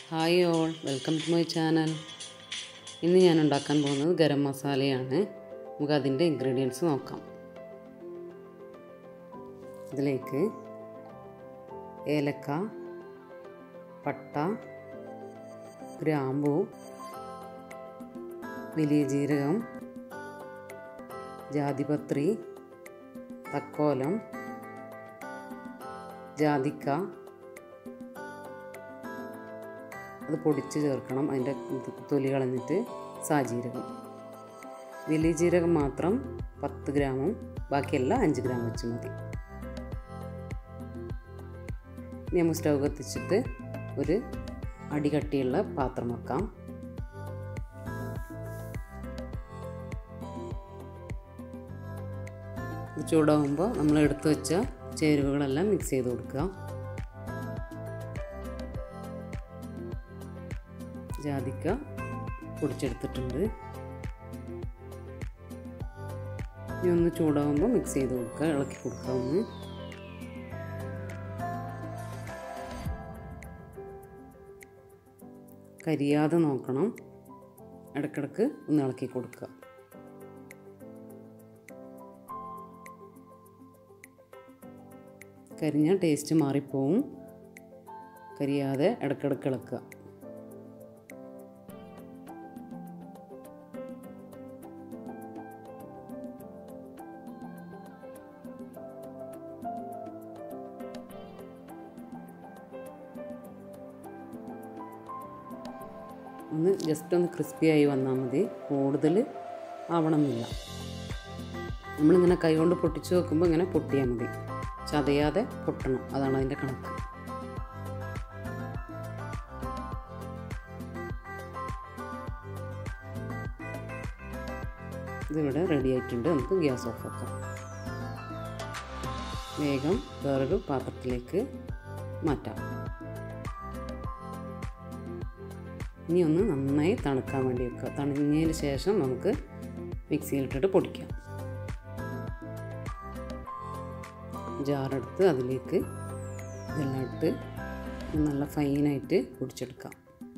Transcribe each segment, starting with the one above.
hi all welcome to my channel ഇന്ന് ഞാൻ ഉണ്ടാക്കാൻ പോകുന്നത് ഗരം മസാലയാണ് നമുക്ക് അതിൻ്റെ ഇൻഗ്രീഡിയൻസ് നോക്കാം ഇതിലേക്ക് ഏലക്ക പട്ട ഗ്രാമ്പൂ വലിയ ജീരകം ജാതിപത്രി തക്കോലം ജാതിക്ക അത് പൊടിച്ച് ചേർക്കണം അതിൻ്റെ തൊലി കളഞ്ഞിട്ട് സാജീരകം വലിയ ജീരകം മാത്രം പത്ത് ഗ്രാമും ബാക്കിയെല്ലാം അഞ്ച് ഗ്രാം വെച്ച് മതി നമ്മൾ സ്റ്റൗ കത്തിച്ചിട്ട് ഒരു അടികട്ടിയുള്ള പാത്രം വെക്കാം ചൂടാകുമ്പോൾ നമ്മൾ എടുത്തു വെച്ച ചേരുവകളെല്ലാം മിക്സ് ചെയ്ത് കൊടുക്കുക ജാതിക്ക പൊടിച്ചെടുത്തിട്ടുണ്ട് ഇനി ഒന്ന് ചൂടാകുമ്പോൾ മിക്സ് ചെയ്ത് കൊടുക്കുക ഇളക്കി കൊടുക്കുക ഒന്ന് കരിയാതെ നോക്കണം ഇടക്കിടക്ക് ഒന്ന് ഇളക്കി കൊടുക്കുക കരിഞ്ഞാൽ ടേസ്റ്റ് മാറിപ്പോവും കരിയാതെ ഇടക്കിടക്ക് ഇളക്കുക ഒന്ന് ജസ്റ്റ് ഒന്ന് ക്രിസ്പിയായി വന്നാൽ മതി കൂടുതൽ ആവണമെന്നില്ല നമ്മളിങ്ങനെ കൈകൊണ്ട് പൊട്ടിച്ച് വെക്കുമ്പോൾ ഇങ്ങനെ പൊട്ടിയാൽ മതി ചതയാതെ പൊട്ടണം അതാണ് അതിൻ്റെ കണക്ക് ഇതിവിടെ റെഡി ആയിട്ടുണ്ട് നമുക്ക് ഗ്യാസ് ഓഫ് ആക്കാം വേഗം വേറൊരു പാത്രത്തിലേക്ക് മാറ്റാം ഇനി ഒന്ന് നന്നായി തണുക്കാൻ വേണ്ടി വെക്കുക തണിഞ്ഞതിന് ശേഷം നമുക്ക് മിക്സിയിലിട്ടിട്ട് പൊടിക്കാം ജാറെടുത്ത് അതിലേക്ക് ഇതെല്ലാം ഇട്ട് നല്ല ഫൈനായിട്ട് പൊടിച്ചെടുക്കാം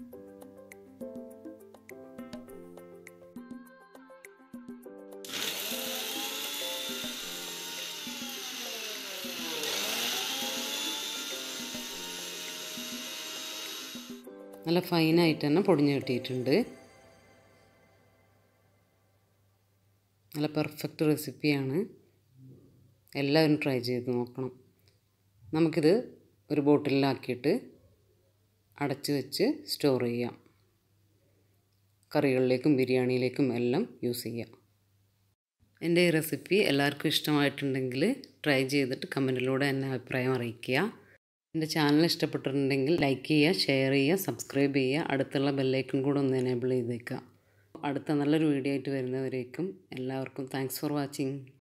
നല്ല ഫൈനായിട്ട് തന്നെ പൊടിഞ്ഞ് കിട്ടിയിട്ടുണ്ട് നല്ല പെർഫെക്റ്റ് റെസിപ്പിയാണ് എല്ലാവരും ട്രൈ ചെയ്ത് നോക്കണം നമുക്കിത് ഒരു ബോട്ടിലാക്കിയിട്ട് അടച്ച് വെച്ച് സ്റ്റോർ ചെയ്യാം കറികളിലേക്കും ബിരിയാണിയിലേക്കും എല്ലാം യൂസ് ചെയ്യാം എൻ്റെ ഈ റെസിപ്പി എല്ലാവർക്കും ഇഷ്ടമായിട്ടുണ്ടെങ്കിൽ ട്രൈ ചെയ്തിട്ട് കമൻറ്റിലൂടെ എന്നെ അഭിപ്രായം അറിയിക്കുക എൻ്റെ ചാനൽ ഇഷ്ടപ്പെട്ടിട്ടുണ്ടെങ്കിൽ ലൈക്ക് ചെയ്യുക ഷെയർ ചെയ്യുക സബ്സ്ക്രൈബ് ചെയ്യുക അടുത്തുള്ള ബെല്ലൈക്കൺ കൂടെ ഒന്ന് എനേബിൾ ചെയ്തേക്കുക അടുത്ത നല്ലൊരു വീഡിയോ ആയിട്ട് വരുന്നവരേക്കും എല്ലാവർക്കും താങ്ക്സ് ഫോർ വാച്ചിങ്